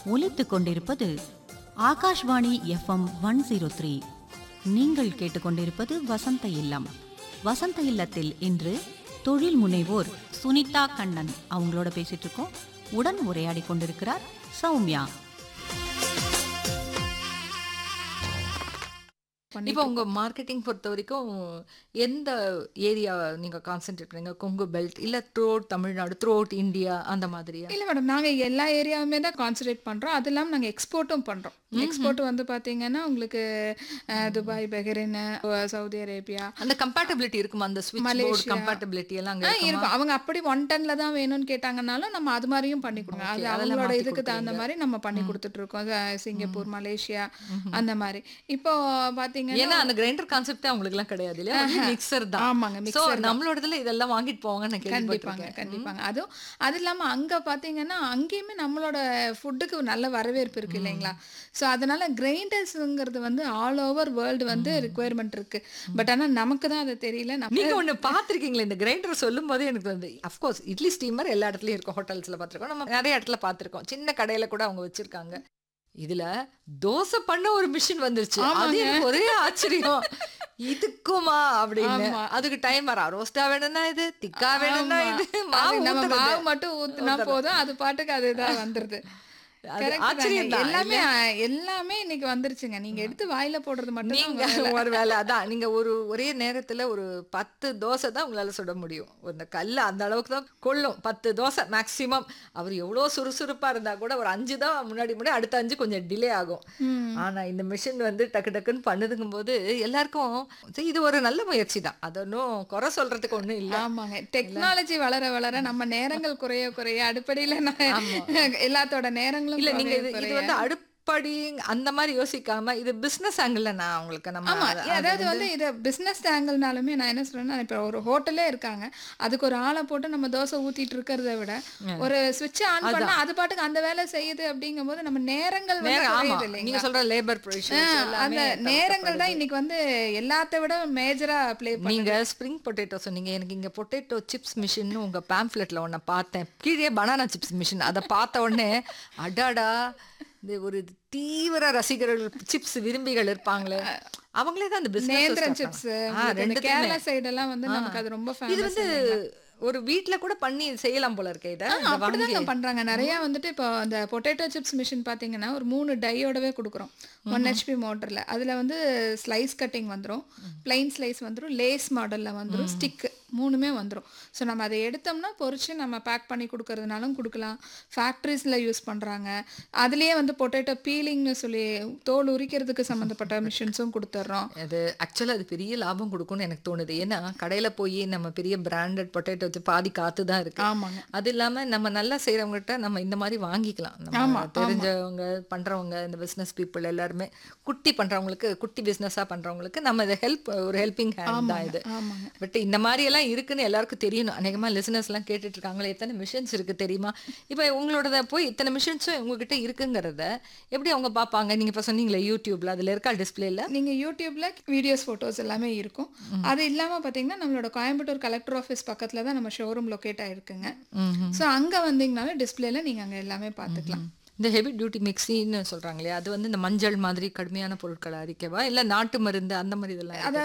ஒலித்துக் கொண்டிருப்பது Akashvani FM one zero three நீங்கள் கேட்டுக்கொண்டிருப்பது வசந்த இல்லம் வசந்த இல்லத்தில் இன்று தொழில் முனைவோர் சுனிதா கண்ணன் அவங்களோட பேசிட்டு இருக்கோம் உடன் உரையாடி கொண்டிருக்கிறார் சௌமியா இப்போ உங்க மார்க்கெட்டிங் பொறுத்த வரைக்கும் எந்த ஏரியா நீங்க கான்சென்ட்ரேட் பண்ணீங்க கொங்கு பெல்ட் இல்ல த்ரூ தமிழ்நாடு த்ரூ இந்தியா அந்த மாதிரியா இல்லை மேடம் நாங்கள் எல்லா ஏரியாவுமே தான் கான்சன்ட்ரேட் பண்ணுறோம் அது இல்லாமல் நாங்கள் எக்ஸ்போர்ட்டும் பண்ணுறோம் எக்ஸ்போர்ட் வந்து பார்த்தீங்கன்னா உங்களுக்கு அஹ், துபாய் பஹ்ரைன் அஹ், சவுதி அரேபியா அந்த கம்பேட்டபிலிட்டி இருக்குமா அந்த ஸ்விட்ச் போர்டு மலேசியா. கம்பேட்டபிலிட்டி எல்லாம் அங்க ஆ, இருக்குமா? இருக்கும் அவங்க அப்படி ஒன் டன்ல தான் வேணும்னு கேட்டாங்கனாலும் நம்ம அது மாதிரியும் பண்ணி கொடுங்க அது அதெல்லாம் அவங்களோட மாத்தி இதுக்கு தகுந்த மாதிரி நம்ம பண்ணி கொடுத்துட்டு இருக்கோம் அஹ், சிங்கப்பூர் மலேசியா அந்த மாதிரி இப்போ ஏன்னா பாத்தீங்கன்னா அந்த கிரைண்டர் கான்செப்டே அவங்களுக்கு எல்லாம் கிடையாது இல்லையா மிக்சர் தான் ஆமாங்க சோ மிக்சர் நம்மளோடதுல இதெல்லாம் வாங்கிட்டு போவாங்க நான் கண்டிப்பாங்க கேள்விப்பட்டிருக்கேன் கண்டிப்பாங்க அதுவும் அது இல்லாம அங்க பாத்தீங்கன்னா அங்கேயுமே நம்மளோட ஃபுட்டுக்கு நல்ல வரவேற்பு இருக்கு இல்லைங்களா ஸோ அதனால கிரைண்டர்ஸுங்கிறது வந்து ஆல் ஓவர் வேர்ல்டு வந்து ரிக்குவயர்மெண்ட் இருக்கு பட் ஆனா நமக்கு தான் அது தெரியல நம்ம நீங்க ஒண்ணு பாத்திருக்கீங்களா இந்த கிரைண்டர் சொல்லும் போதே எனக்கு வந்து அஃப்கோர்ஸ் இட்லி ஸ்டீமர் எல்லா இடத்துலயும் இருக்கும் ஹோட்டல்ஸ்ல பாத்திருக்கோம் நம்ம நிறைய இடத்துல பாத்திருக்கோம் சின்ன கடையில கூட அவங்க வச்சிருக்காங்க இதுல தோசை பண்ண ஒரு மிஷின் வந்துருச்சு அது எனக்கு ஒரே ஆச்சரியம் இதுக்குமா அப்படின்னு ஆமா. அதுக்கு டைம் வரா ரோஸ்டா வேணும்னா இது திக்கா வேணும்னா ஆமா. இது அது மாவு நம்ம ஊத்துறது. மாவு மட்டும் ஊத்துனா போதும் அது பாட்டுக்கு அதுதான் வந்துருது அது Correct தாங்க. ஆச்சரியம் தான், எல்லாமே எல்லாமே இன்னைக்கு வந்துருச்சுங்க நீங்க எடுத்து வாயில போடுறது மட்டும் நீங்க ஒரு வேலை அதான் நீங்க ஒரு ஒரே நேரத்துல ஒரு பத்து தோசை தான் உங்களால சுட முடியும் இந்த கல்ல அந்த அளவுக்கு தான் கொள்ளும் பத்து தோசை மேக்சிமம் அவர் எவ்வளோ சுறுசுறுப்பா இருந்தா கூட ஒரு அஞ்சு தான் முன்னாடி முன்னாடி அடுத்த அஞ்சு கொஞ்சம் டிலே ஆகும் ஆனா இந்த மிஷின் வந்து டக்கு டக்குன்னு பண்ணுதுங்கும் போது எல்லாருக்கும் சரி, இது ஒரு நல்ல முயற்சி தான் அது ஒன்றும் குறை சொல்றதுக்கு ஒண்ணும் இல்ல ஆமாங்க டெக்னாலஜி வளர வளர நம்ம நேரங்கள் குறைய குறைய அடிப்படையில நம்ம எல்லாத்தோட நேரங்களும் இல்ல நீங்க குறைய இது இது குறைய. வந்து அடுப்படி அந்த மாதிரி யோசிக்காம இது பிசினஸ் ஆங்கிள் நான் உங்களுக்கு நம்ம ஆமா அத- அதாவது வந்து இது பிசினஸ் ஆங்கிள்னாலுமே நான் என்ன சொல்றேன்னா இப்ப ஒரு ஹோட்டலே இருக்காங்க அதுக்கு ஒரு ஆளை போட்டு நம்ம தோசை ஊத்திட்டு இருக்கிறத விட ஒரு சுவிட்ச் ஆன் பண்ணா அது பாட்டுக்கு அந்த வேலை செய்யுது அப்படிங்கும்போது நம்ம நேரங்கள் வந்து நேரம் ஆமா குறையுது நீங்க இல்லைங்களா சொல்ற லேபர் ஆ, அந்த நேரங்கள் தான் இன்னைக்கு வந்து எல்லாத்த விட மேஜரா ப்ளே நீங்க ஸ்ப்ரிங் பொட்டேட்டோ சொன்னீங்க எனக்கு இங்க பொட்டேட்டோ சிப்ஸ் மிஷின் உங்க பேம்ப்ளெட்ல ஒன்ன பார்த்தேன் கீழே பனானா சிப்ஸ் மிஷின் அதை பார்த்த உடனே அடாடா இந்த ஒரு தீவிர ரசிகர்கள் சிப்ஸ் விரும்பிகள் இருப்பாங்களே அவங்களே தான் அந்த நேந்திரன் பிசினஸ் சிப்ஸ் ரெண்டு கேரளா சைடெல்லாம் வந்து நமக்கு அது ரொம்ப இது ஃபேமஸ் வந்து ஒரு வீட்ல கூட பண்ணி செய்யலாம் போல இருக்கே இதை இதை வாங்கி அப்படிதான் பண்றாங்க நிறைய வந்துட்டு இப்போ அந்த பொட்டேட்டோ சிப்ஸ் மிஷின் பாத்தீங்கன்னா ஒரு மூணு டையோடவே கொடுக்குறோம் ஒன் ஹெச்பி மோட்டர்ல அதுல வந்து ஸ்லைஸ் கட்டிங் வந்துரும் பிளைன் ஸ்லைஸ் வந்துரும் லேஸ் மாடல்ல வந்துரும் ஸ்டிக் மூணுமே வந்துரும் ஸோ நம்ம அதை எடுத்தோம்னா பொரிச்சு நம்ம பேக் பண்ணி கொடுக்கறதுனாலும் கொடுக்கலாம் ஃபேக்ட்ரிஸ்ல யூஸ் பண்றாங்க அதுலயே வந்து பொட்டேட்டோ பீலிங்னு சொல்லி தோல் உரிக்கிறதுக்கு சம்மந்தப்பட்ட மிஷின்ஸும் கொடுத்துட்றோம் அது ஆக்சுவலாக அது பெரிய லாபம் கொடுக்கும்னு எனக்கு தோணுது ஏன்னா கடையில போய் நம்ம பெரிய பிராண்டட் பொட்டேட்டோ வச்சு பாதி காத்து தான் இருக்கு ஆமாங்க அது இல்லாம நம்ம நல்லா செய்யறவங்ககிட்ட நம்ம இந்த மாதிரி வாங்கிக்கலாம் நம்ம தெரிஞ்சவங்க பண்றவங்க இந்த பிசினஸ் பீப்புள் எல்லாருமே குட்டி பண்றவங்களுக்கு குட்டி பிசினஸா பண்றவங்களுக்கு நம்ம இதை ஹெல்ப் ஒரு ஹெல்பிங் ஹேண்ட் தான் இது ஆமாங்க பட் இந்த மாதிரி எல்லாம் இருக்குன்னு எல்லாருக்கும் தெரியணும் அநேகமா லிசனர்ஸ் எல்லாம் கேட்டுட்டு இருக்காங்களே எத்தனை மிஷின்ஸ் இருக்கு தெரியுமா இப்போ உங்களோட போய் இத்தனை மிஷின்ஸும் உங்ககிட்ட இருக்குங்கிறத எப்படி அவங்க பார்ப்பாங்க நீங்க இப்ப சொன்னீங்களே யூடியூப்ல அதுல இருக்கா டிஸ்பிளேல நீங்க யூடியூப்ல வீடியோஸ் ஃபோட்டோஸ் எல்லாமே இருக்கும் அது இல்லாம பாத்தீங்கன்னா நம்மளோட கோயம்புத்தூர் கலெக்டர் ஆஃபீஸ் பக்கத்துல தான் நம்ம ஷோரூம் லொக்கேட் ஆயிருக்குங்க ஸோ அங்க வந்தீங்கனாலும் டிஸ்பிளேல நீங்க அங்க எல்லாமே பார்த்துக்கலாம் இந்த ஹெவி டியூட்டி மிக்ஸின்னு சொல்றாங்களே அது வந்து இந்த மஞ்சள் மாதிரி கடுமையான பொருட்களை அரிக்கவா இல்ல நாட்டு மருந்து அந்த மாதிரி இதெல்லாம் இருக்கா?